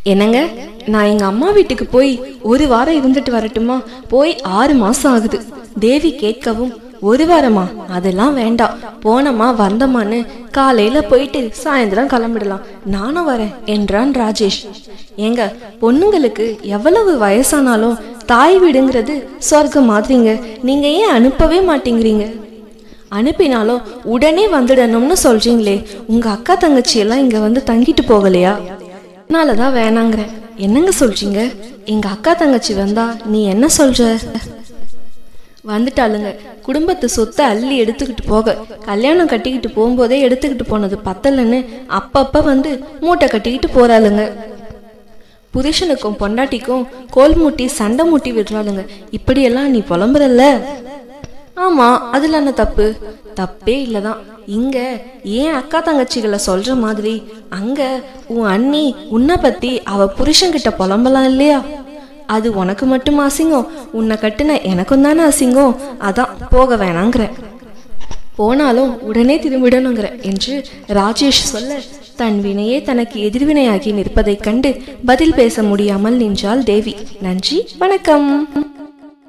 என்னங்க நான் எங்க அம்மா வீட்டுக்கு போய் ஒரு வாரம் இருந்துட்டு வரட்டுமா போய் ஆறு மாசம் ஆகுது தேவி கேட்கவும் ஒரு வாரமா அதெல்லாம் வேண்டாம் போனமா வந்தமான்னு காலையில போயிட்டு சாயந்தரம் கிளம்பிடலாம் நானும் வரேன் என்றான் ராஜேஷ் ஏங்க பொண்ணுங்களுக்கு எவ்வளவு வயசானாலும் தாய் வீடுங்கிறது சொர்க்கம் மாதிரிங்க நீங்க ஏன் அனுப்பவே மாட்டேங்கிறீங்க அனுப்பினாலும் உடனே வந்துடணும்னு சொல்றீங்களே உங்க அக்கா தங்கச்சி எல்லாம் இங்க வந்து தங்கிட்டு போகலையா அதனாலதான் வேணாங்கிறேன் என்னங்க சொல்றீங்க எங்க அக்கா தங்கச்சி வந்தா நீ என்ன சொல்ற வந்துட்டாளுங்க குடும்பத்து சொத்தை அள்ளி எடுத்துக்கிட்டு போக கல்யாணம் கட்டிக்கிட்டு போகும்போதே எடுத்துக்கிட்டு போனது பத்தலன்னு அப்பப்ப வந்து மூட்டை கட்டிக்கிட்டு போறாளுங்க புருஷனுக்கும் பொண்டாட்டிக்கும் கோல் மூட்டி சண்டை மூட்டி விடுறாளுங்க இப்படியெல்லாம் நீ புலம்புறல்ல ஆமா அதுல என்ன தப்பு தப்பே இல்லதான் இங்க ஏன் அக்கா தங்கச்சிகளை சொல்ற மாதிரி அங்க உன் அண்ணி உன்னை பத்தி அவ புருஷன்கிட்ட புலம்பலாம் இல்லையா அது உனக்கு மட்டும் அசிங்கம் உன்னை கட்டுன எனக்கும் தானே அசிங்கம் அதான் போக வேணாங்கிறேன் போனாலும் உடனே திரும்பிடணுங்கிற என்று ராஜேஷ் சொல்ல தன் வினையே தனக்கு எதிர்வினையாகி நிற்பதைக் கண்டு பதில் பேச முடியாமல் நின்றாள் தேவி நன்றி வணக்கம்